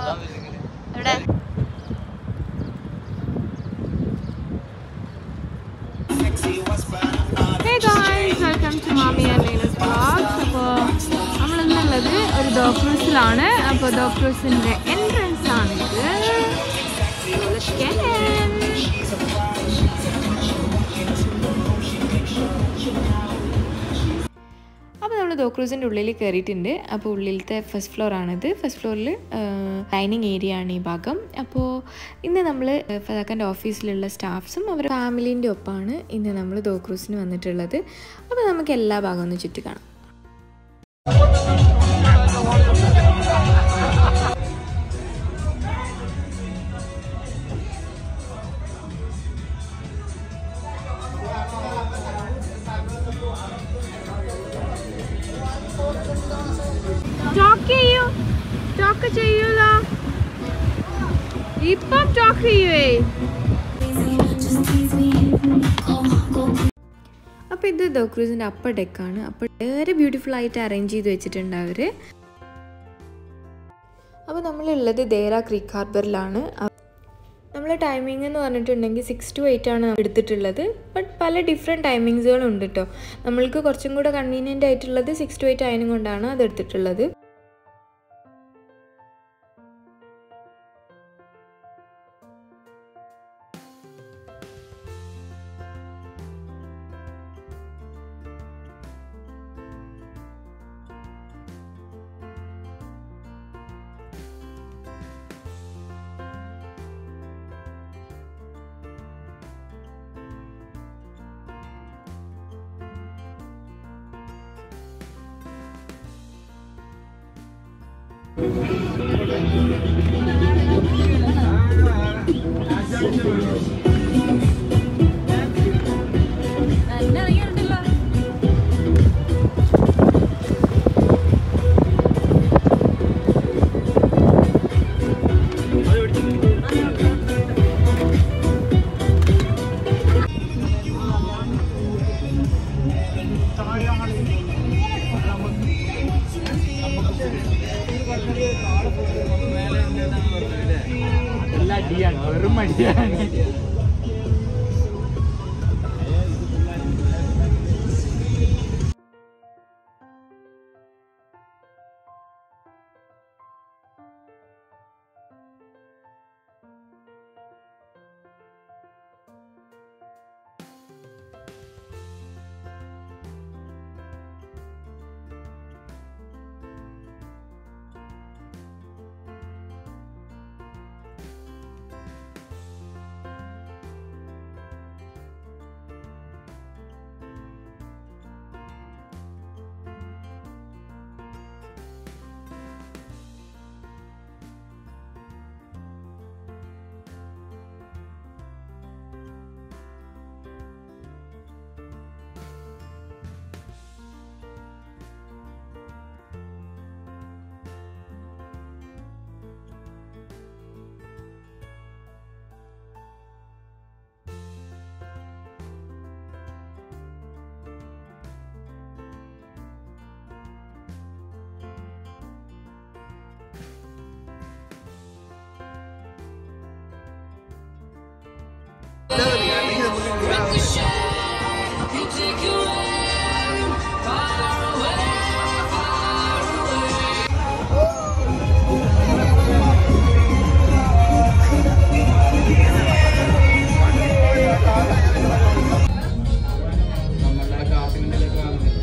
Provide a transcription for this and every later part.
എവിടെ Hey guys, welcome to Mommy and Lena's vlogs. അപ്പോൾ നമ്മൾ ഇന്നുള്ളത് ഒരു ഡോക്ടേഴ്സിലാണ് അപ്പോൾ ഡോക്ടേഴ്സിൻ്റെ എൻട്രൻസ് ആണ് ഇത് So, let's get in. അപ്പോൾ നമ്മൾ ദോക്രൂസിൻ്റെ ഉള്ളിൽ കയറിയിട്ടുണ്ട് അപ്പോൾ ഉള്ളിലത്തെ ഫസ്റ്റ് ഫ്ലോർ ആണിത് ഫസ്റ്റ് ഫ്ലോറിൽ ഡൈനിങ് ഏരിയ ആണ് ഈ ഭാഗം അപ്പോൾ ഇന്ന് നമ്മൾ ഫതാക്കൻ്റെ ഓഫീസിലുള്ള സ്റ്റാഫ്സും അവർ ഫാമിലീൻ്റെ ഒപ്പമാണ് ഇന്ന് നമ്മൾ ദോക്രൂസിന് വന്നിട്ടുള്ളത് അപ്പോൾ നമുക്ക് എല്ലാ ഭാഗവും ഒന്ന് ചുറ്റി കാണാം ടോക്ക് ചെയ്യൂ ടോക്ക് ചെയ്യൂല ഇപ്പം ടോക്ക് ചെയ്യുവേ അപ്പോൾ ഇത് ദോക്രൂസിൻ്റെ അപ്പർ ഡെക്കാണ് അപ്പോൾ വളരെ ബ്യൂട്ടിഫുൾ ആയിട്ട് അറേഞ്ച് ചെയ്ത് വെച്ചിട്ടുണ്ട് അവർ അപ്പോൾ നമ്മളുള്ളത് ദേര ക്രീക്ക് ഹാർബറിലാണ് നമ്മൾ ടൈമിംഗ് എന്ന് പറഞ്ഞിട്ടുണ്ടെങ്കിൽ സിക്സ് ടു എയ്റ്റ് ആണ് എടുത്തിട്ടുള്ളത് ബട്ട് പല ഡിഫറെൻറ്റ് ടൈമിങ്സുകളും ഉണ്ട് കേട്ടോ നമ്മൾക്ക് കുറച്ചും കൂടെ കൺവീനിയൻ്റ് ആയിട്ടുള്ളത് സിക്സ് ടു എയ്റ്റ് ആയതിനും കൊണ്ടാണ് അത് എടുത്തിട്ടുള്ളത് എല്ലാ അടിയാണ് വെറും അടിയാണ് നമ്മളുടെ കാസിമിൻ്റെയൊക്കെ കാണുന്നത്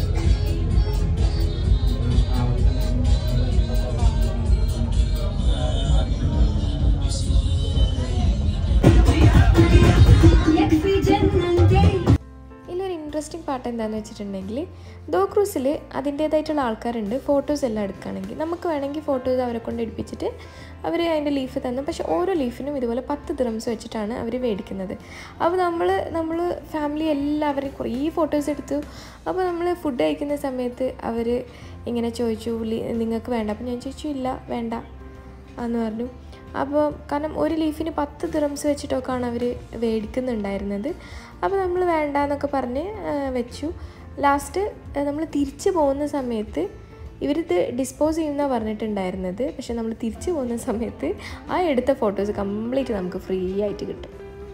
ഇതിലൊരു ഇൻട്രസ്റ്റിംഗ് പാർട്ട് എന്താണെന്ന് വെച്ചിട്ടുണ്ടെങ്കിൽ ദോ ക്രൂസിൽ അതിൻ്റേതായിട്ടുള്ള ആൾക്കാരുണ്ട് ഫോട്ടോസ് എല്ലാം എടുക്കുകയാണെങ്കിൽ നമുക്ക് വേണമെങ്കിൽ ഫോട്ടോസ് അവരെ കൊണ്ട് എടുപ്പിച്ചിട്ട് അവർ അതിൻ്റെ ലീഫ് തന്നു പക്ഷേ ഓരോ ലീഫിനും ഇതുപോലെ പത്ത് ദിറംസ് വെച്ചിട്ടാണ് അവർ മേടിക്കുന്നത് അപ്പോൾ നമ്മൾ നമ്മൾ ഫാമിലി എല്ലാവരും കുറേ ഫോട്ടോസ് എടുത്തു അപ്പോൾ നമ്മൾ ഫുഡ് കഴിക്കുന്ന സമയത്ത് അവർ ഇങ്ങനെ ചോദിച്ചു "ലി- നിങ്ങൾക്ക് വേണ്ട അപ്പോൾ ഞാൻ ചോദിച്ചു ഇല്ല വേണ്ട എന്ന് പറഞ്ഞു അപ്പോൾ കാരണം ഒരു ലീഫിന് പത്ത് ദിറംസ് വെച്ചിട്ടൊക്കെയാണ് അവർ മേടിക്കുന്നുണ്ടായിരുന്നത് അപ്പോൾ നമ്മൾ വേണ്ട എന്നൊക്കെ പറഞ്ഞ് ആ, വെച്ചു ലാസ്റ്റ് നമ്മൾ തിരിച്ചു പോകുന്ന സമയത്ത് ഇവരിത് ഡിസ്പോസ് ചെയ്യുന്ന പറഞ്ഞിട്ടുണ്ടായിരുന്നത് പക്ഷെ നമ്മൾ തിരിച്ചു പോകുന്ന സമയത്ത് ആ എടുത്ത ഫോട്ടോസ് കംപ്ലീറ്റ് നമുക്ക് ഫ്രീ ആയിട്ട് കിട്ടും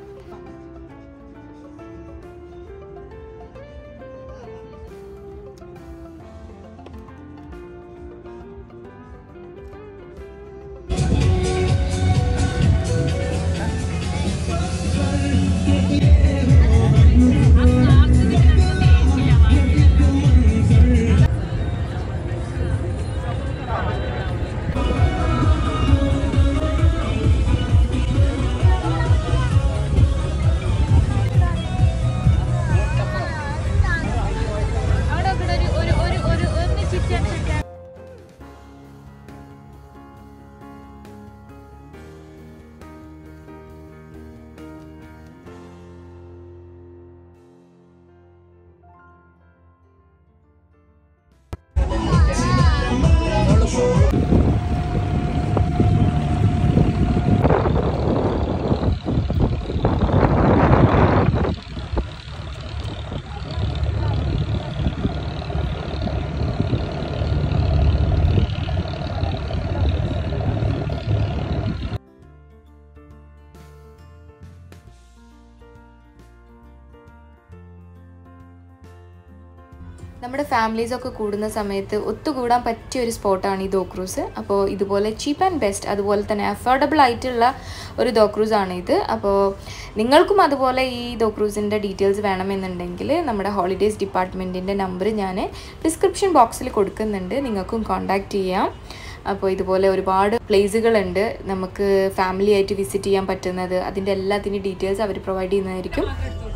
അവിടെ ഇവിടെ ഒരു ഒരു ഒരു ഒരു ഒന്ന് ചിക്കൻ ചിക്കൻ നമ്മുടെ ഫാമിലീസൊക്കെ കൂടുന്ന സമയത്ത് ഒത്തുകൂടാൻ പറ്റിയ ഒരു സ്പോട്ടാണ് ഈ ദോക്രൂസ് അപ്പോൾ ഇതുപോലെ ചീപ്പ് ആൻഡ് ബെസ്റ്റ് അതുപോലെ തന്നെ അഫോർഡബിൾ ആയിട്ടുള്ള ഒരു ദോക്രൂസ് ആണ് ഇത് അപ്പോൾ നിങ്ങൾക്കും അതുപോലെ ഈ ദോക്രൂസിൻ്റെ ഡീറ്റെയിൽസ് വേണമെന്നുണ്ടെങ്കിൽ നമ്മുടെ ഹോളിഡേയ്സ് ഡിപ്പാർട്ട്മെൻറ്റിൻ്റെ നമ്പർ ഞാൻ ഡിസ്ക്രിപ്ഷൻ ബോക്സിൽ കൊടുക്കുന്നുണ്ട് നിങ്ങൾക്കും കോൺടാക്റ്റ് ചെയ്യാം അപ്പോൾ ഇതുപോലെ ഒരുപാട് പ്ലേസുകളുണ്ട് നമുക്ക് ഫാമിലി ആയിട്ട് വിസിറ്റ് ചെയ്യാൻ പറ്റുന്നത് അതിൻ്റെ എല്ലാത്തിൻ്റെ ഡീറ്റെയിൽസ് അവർ പ്രൊവൈഡ് ചെയ്യുന്നതായിരിക്കും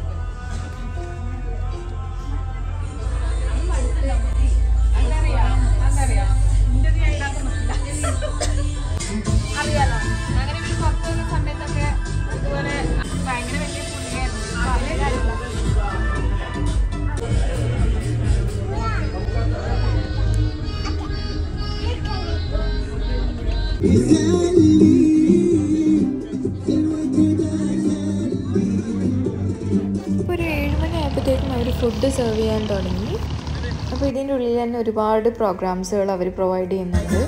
അറിയാലോ അങ്ങനെ ഒരു പുറത്തു പോകുന്ന സമയത്തൊക്കെ ഇതുപോലെ ഭയങ്കര വലിയ പുള്ളിയായിരുന്നു അപ്പൊ അറിയാലോ. ഇപ്പോൾ ഒരു ഏഴ് മണി ആയപ്പോഴത്തേക്കും അവർ ഫുഡ് സെർവ് ചെയ്യാൻ തുടങ്ങി അപ്പോൾ ഇതിൻ്റെ ഉള്ളിൽ തന്നെ ഒരുപാട് പ്രോഗ്രാംസുകൾ അവർ പ്രൊവൈഡ് ചെയ്യുന്നുണ്ട്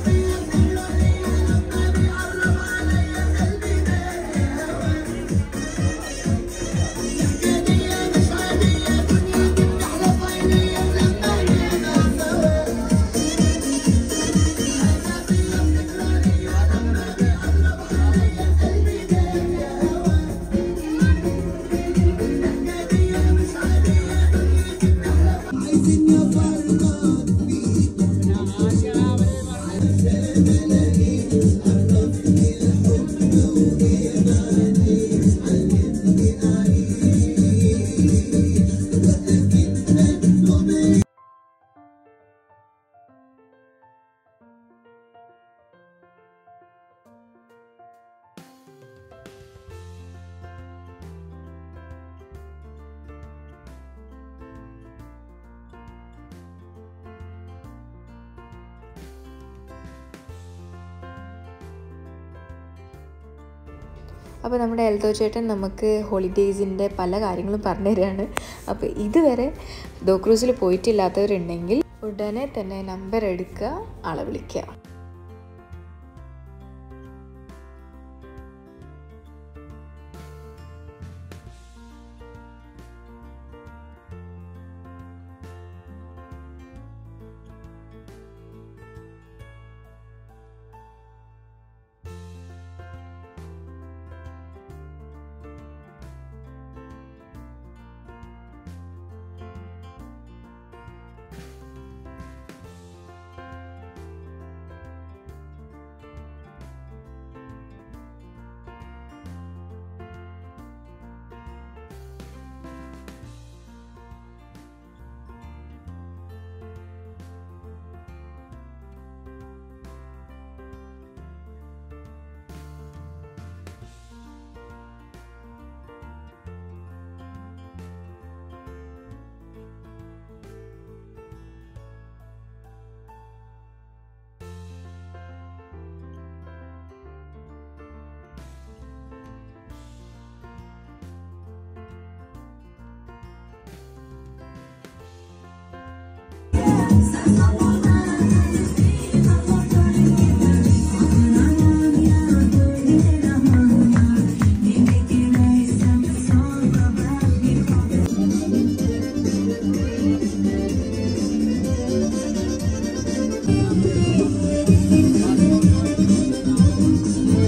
അപ്പോൾ നമ്മുടെ എൽദോ ചേട്ടൻ നമുക്ക് ഹോളിഡേയ്സിൻ്റെ പല കാര്യങ്ങളും പറഞ്ഞു തരികയാണ് അപ്പോൾ ഇതുവരെ ദോക്രൂസിൽ പോയിട്ടില്ലാത്തവരുണ്ടെങ്കിൽ ഉടനെ തന്നെ നമ്പർ എടുക്കുക ആളെ വിളിക്കുക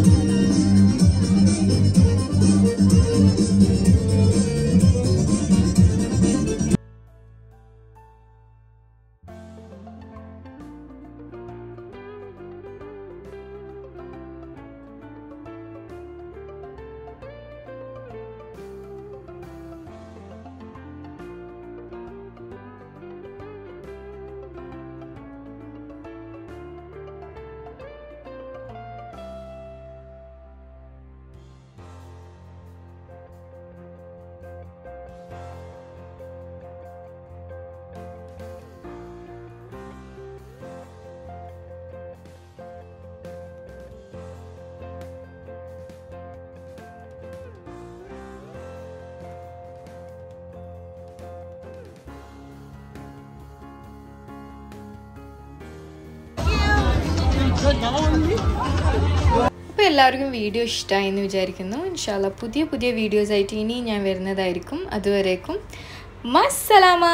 അപ്പോൾ എല്ലാവർക്കും വീഡിയോ ഇഷ്ടമായി എന്ന് വിചാരിക്കുന്നു ഇൻഷാല്ല പുതിയ പുതിയ വീഡിയോസ് ആയിട്ട് ഇനി ഞാൻ വരുന്നതായിരിക്കും അതുവരേക്കും മസ്സലാമ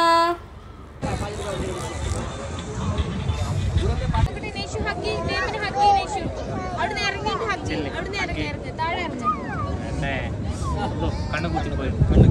നോക്കട്ടെ, നേഷു hug ചെയ്യ്. ദേവിനെ hug ചെയ്യ്, നേഷു. അവിടുന്ന് ഇറങ്ങിയിട്ട് hug ചെയ്യ്. അവിടുന്ന് ഇറങ്ങി, ഇറങ്ങി. താഴെ ഇറങ്ങ്. കണ്ണു കുത്തി പോയി കണ്ണു